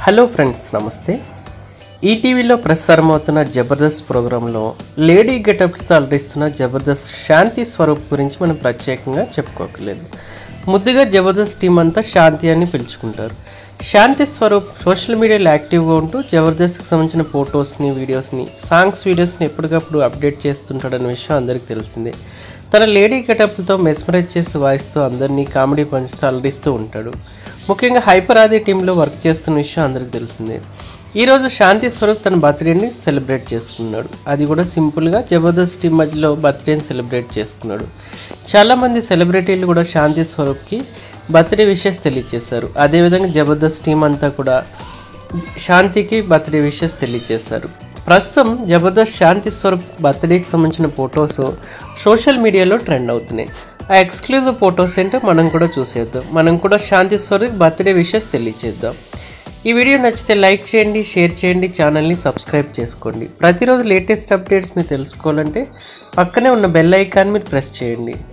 hello friends నమస్తే ఈటీవీలో ప్రసారమవుతున్న జబర్దస్త్ ప్రోగ్రాంలో లేడీ గెటప్స్తో అలరిస్తున్న జబర్దస్త్ శాంతి స్వరూప్ గురించి మనం ప్రత్యేకంగా చెప్పుకోకలేదు ముద్దుగా జబర్దస్త్ టీం అంతా శాంతి అని పిలుచుకుంటారు శాంతి స్వరూప్ సోషల్ మీడియాలో యాక్టివ్గా ఉంటూ జబర్దస్త్కి సంబంధించిన ఫొటోస్ని వీడియోస్ని సాంగ్స్ వీడియోస్ని ఎప్పటికప్పుడు అప్డేట్ చేస్తుంటాడనే విషయం అందరికీ తెలిసిందే తన లేడీ గెటప్లతో మెస్మరైజ్ చేసి వాయిస్తూ అందరినీ కామెడీ పంచుతూ అలరిస్తూ ఉంటాడు ముఖ్యంగా హైపర్ ఆది టీంలో వర్క్ చేస్తున్న విషయం అందరికీ తెలిసిందే ఈరోజు శాంతి స్వరూప్ తన బర్త్డేని సెలబ్రేట్ చేసుకున్నాడు అది కూడా సింపుల్గా జబర్దస్త్ టీం మధ్యలో బర్త్డేని సెలబ్రేట్ చేసుకున్నాడు చాలామంది సెలబ్రిటీలు కూడా శాంతి స్వరూప్కి బర్త్డే విషెస్ తెలియజేశారు అదేవిధంగా జబర్దస్త్ టీం అంతా కూడా శాంతికి బర్త్డే విషెస్ తెలియజేశారు ప్రస్తుతం జబర్దస్త్ శాంతి స్వరూప్ బర్త్డేకి సంబంధించిన ఫొటోస్ సోషల్ మీడియాలో ట్రెండ్ అవుతున్నాయి ఆ ఎక్స్క్లూజివ్ ఫొటోస్ ఏంటో మనం కూడా చూసేద్దాం మనం కూడా శాంతి స్వరూప్ బర్త్డే విషెస్ తెలియజేద్దాం ఈ వీడియో నచ్చితే లైక్ చేయండి షేర్ చేయండి ఛానల్ని సబ్స్క్రైబ్ చేసుకోండి ప్రతిరోజు లేటెస్ట్ అప్డేట్స్ మీరు తెలుసుకోవాలంటే పక్కనే ఉన్న బెల్ ఐకాన్ మీరు ప్రెస్ చేయండి